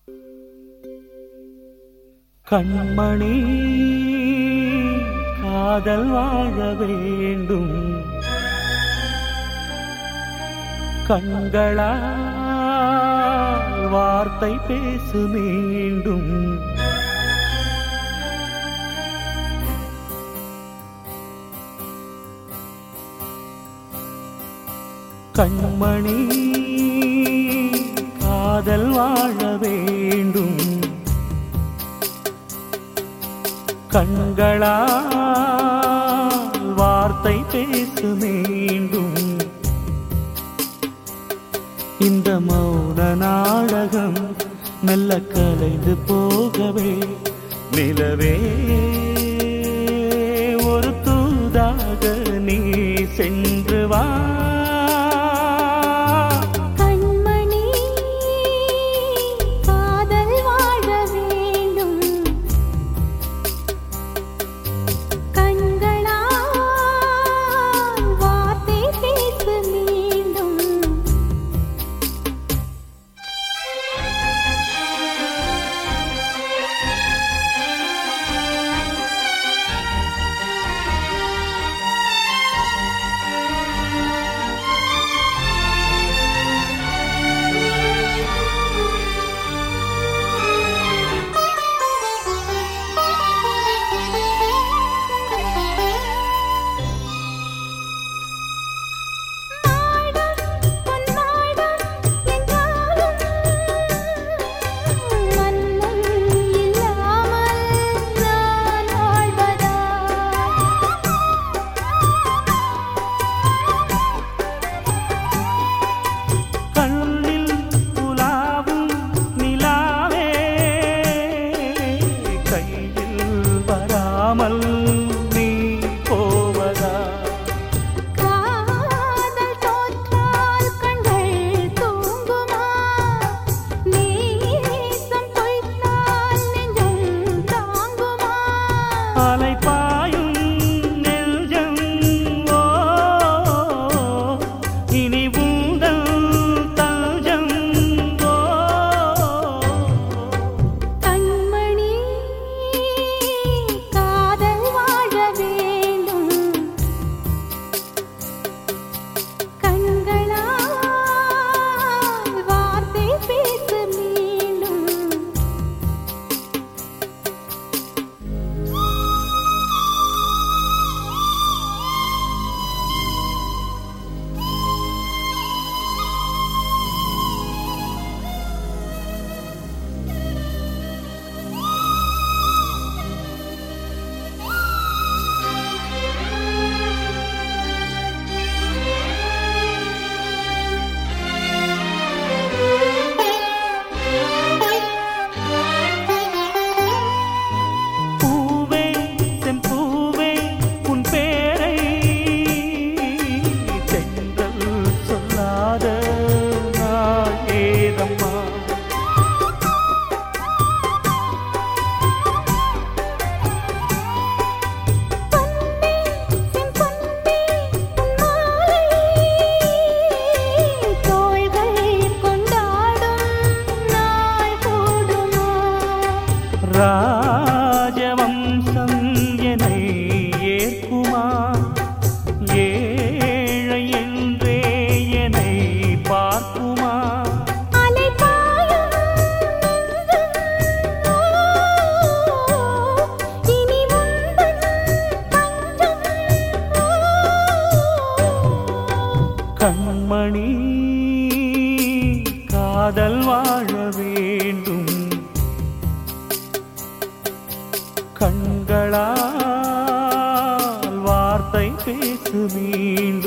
கண்மணி காதல் வாழ வேண்டும் கண்களால் வார்த்தை பேசு மீண்டும் கண்மணி காதல் வாழ வேண்டும் கண்களால் வார்த்தை பேசு மீண்டும் இந்த மௌன நாடகம் மெல்ல கலைந்து போகவே நிலவே ஒரு தூதாக நீ சென்று வா கண்மணி காதல் வாழ வேண்டும் கண்களால் வார்த்தை பேசு மீண்டும் மாடம் பொன்மாடம் என்றாலும் மன்னம் இல்லாமல் நான் வாழ்வதா கண்ணில் உலாவும் நிலாவே கையில் வராமல் நீ போவதா காதல் தோற்றால் கண்கள் தூங்குமா நேசம் பொய்த்தால் நெஞ்சம் தாங்குமா அலைப்பாயும் நெஞ்சம் ஓ இனி உந்தல் தஞ்சம் ஓ கண்மணி காதல் வாழ வேண்டும் கண்களால் வார்த்தை பேசு மீண்டும் பூவே செம்பூவே உன் பேரை தென்றல் சொல்லாத நாள் ஏதம்மா பொன்னே செம்பொன்னே பொன்மாலை தோள்கள் கொண்டாடும் நாள் கூடுமா ராஜவம்சம் என்னை ஏற்குமா ஏழை என்றே என்னை பார்க்குமா அலைபாயும் நெஞ்சம் இனி உந்தன் தஞ்சம் கண்மணி காதல் வாழ வேண்டும் கண்களால் வார்த்தை பேசு மீண்டும்